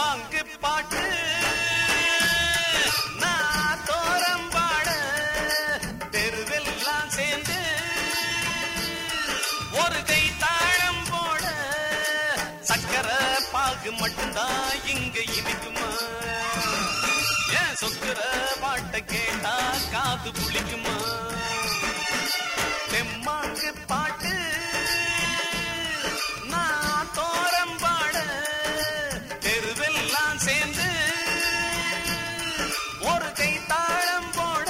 தெம்மாங்கு பாட்டு நான் தோரம் பாட தெருவெல்லாம் சேர்ந்து ஒரு கை தாழம் போட சக்கரை பாகு மட்டும்தான் இங்க இனிக்குமா ஏன் சொக்குற பாட்டை கேட்டா காது புளிக்குமா தெம்மாங்கு பாட்டு நான் தோரம் பாட தெருவெல்லாம் சேர்ந்து ஒரு கை தாழம் போட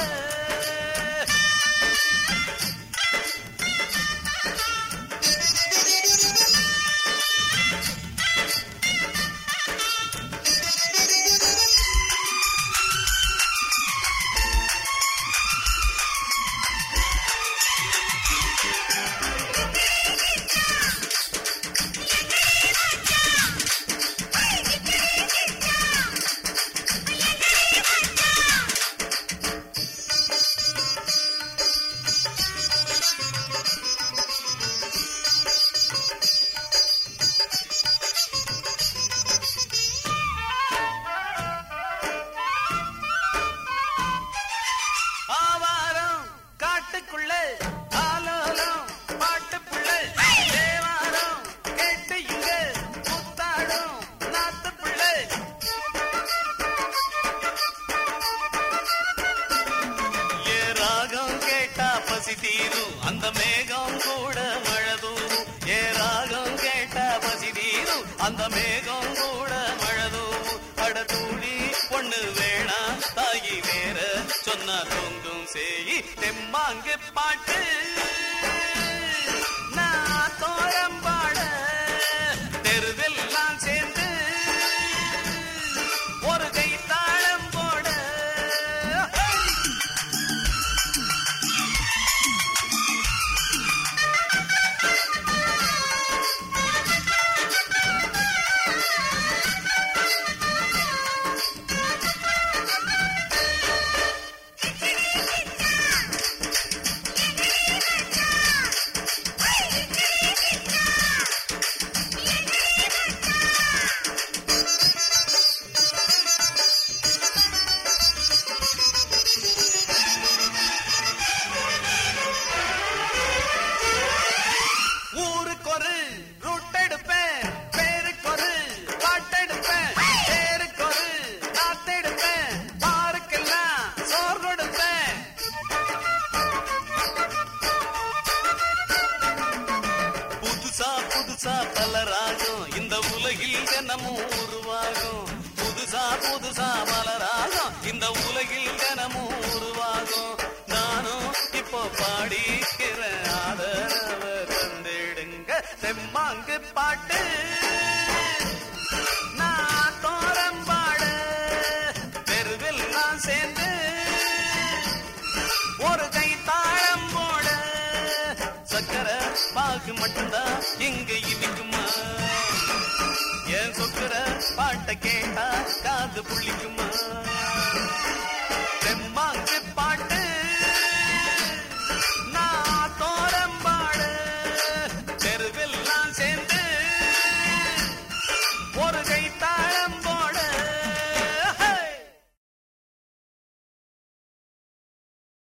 ஆவாரம் காட்டுக்குள்ள ஆலோலம் பாட்டுக்குள்ள தேவாரம் கேட்டு இங்க புத்தாடும் நாத்துக்குள்ள ஏ ராகம் கேட்டா பசி தீரும் அந்த மேகம் கூட மழை தூரும் ஏ ராகம் கேட்டா பசி தீரும் அந்த மேகம் கூட மழை தூரும் அட தூளி பொண்ணு வேணா தாயி வேற சொன்னா தொங்கும் சேயி தெம்மாங்கு பாட்டு நான் தோரம் பாட தெருவெல்லாம் சேர்ந்து ஒரு கை தாளம் போட ஊருக்கு ஒரு ரூட் எடுப்பேன் பேருக்கு ஒரு பாட்டெடுப்பேன் பேருக்கு ஒரு நாத்தெடுப்பேன் பாருக்கெல்லாம் சோறு கொடுப்பேன் புதுசா புதுசா பல ராகம் இந்த உலகில் தினமும் உருவாகும் புதுசா புதுசா பல ராகம் இந்த உலகில் தினமும் உருவாகும் நானும் இப்போ பாடிக்கிற ஆதரவ தந்திடுங்க செம்மாங்கு பாட்டு நான் தோரம் பாட தெருவெல்லாம் சேர்ந்து ஒரு கை தாளம் போட சக்கரை பாகு மட்டும்தான் இங்க இனிக்குமா என் சொக்கர பாட்டை கேட்டா காது புளிக்குமா தெம்மாங்க